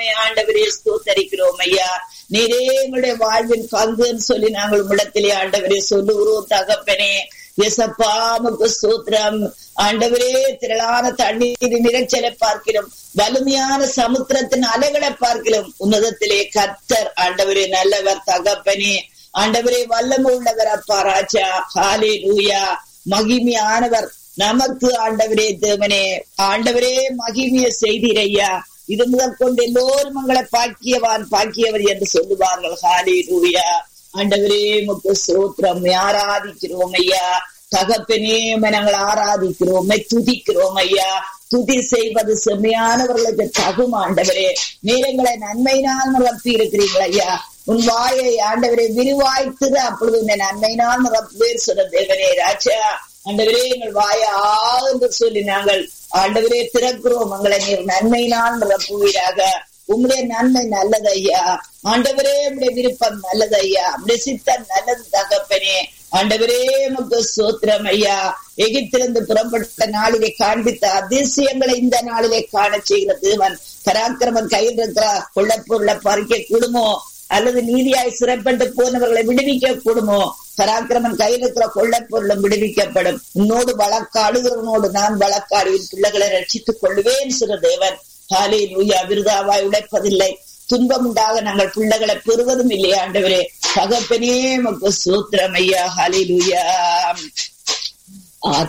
உமை ஆண்டவரே ஸ்தோத்தரிக்கிறோம் ஐயா நீரே எங்களுடைய வாழ்வின் பங்குன்னு சொல்லி நாங்கள் உம்மிடத்திலே ஆண்டவரே சொல்லுகிறோம் தகப்பனே எசப்பாமுக்கு சூத்திரம் ஆண்டவரே திரளான தண்ணீர் நிறைச்சலை பார்க்கிறோம் வலிமையான சமுத்திரத்தின் அலைகளை பார்க்கிறோம் உன்னதத்திலே கத்தர் ஆண்டவரே நல்லவர் தகப்பனே ஆண்டவரே வல்லமை உள்ளவர் அப்பா ராஜா ஹாலே லூயா மகிமையானவர் நமக்கு ஆண்டவரே தேவனே ஆண்டவரே மகிமைய செய்தீரையா இது முதல் கொண்டு எல்லோரும் உங்களை பாக்கியவான் பாக்கியவர் என்று சொல்லுவார்கள் ஹாலே லூயா ஆண்டவரே முக்கு சோத்திரம் ஆராதிக்கிறோம் ஐயா தகப்பனே நாங்கள் ஆராதிக்கிறோம் துதிக்கிறோம் ஐயா துதி செய்வது செம்மையானவர்களுக்கு தகும் ஆண்டவரே நீரங்களை நன்மையினால் நிரப்பி இருக்கிறீர்கள் ஐயா உன் வாயை ஆண்டவரை விரிவாய்த்துது அப்பொழுது உன்னை நன்மையினால் நிரப்புவேர் சொன்ன தேவனே ராஜா ஆண்டவரே எங்கள் வாயை ஆ என்று சொல்லி நாங்கள் ஆண்டவரே திறக்கிறோம் உங்களை நீர் நன்மையினால் நிரப்புவீராக உங்களுடைய நன்மை நல்லது ஐயா ஆண்டவரே உங்களுடைய விருப்பம் நல்லது ஐயா உங்களுடைய சித்தம் நல்லது தகப்பனே ஆண்டவரே நமக்கு சோத்திரம் ஐயா எகிப்திலிருந்து புறப்பட்ட நாளிலே காண்பித்த அதிசயங்களை இந்த நாளிலே காண செய்கிற தேவன் பராக்கிரமன் கையில் இருக்கிற கொள்ளப்பொருளை பறிக்க கூடுமோ அல்லது நீதியாய் சிறைப்பட்டு போனவர்களை விடுவிக்க கூடுமோ பராக்கிரமன் கையில் இருக்கிற கொள்ளப்பொருளும் விடுவிக்கப்படும் உன்னோடு வழக்காடுகிறவனோடு நான் வழக்காடி பிள்ளைகளை ரட்சித்துக் கொள்வேன் சிறு தேவன் ஹாலே லூயா விருதாவாய் உழைப்பதில்லை துன்பம் உண்டாக நாங்கள் பிள்ளைகளை பெறுவதும் இல்லையா ஆண்டவரே தகப்பனே மக்கு சூத்திரம் ஐயா ஹாலே லூயா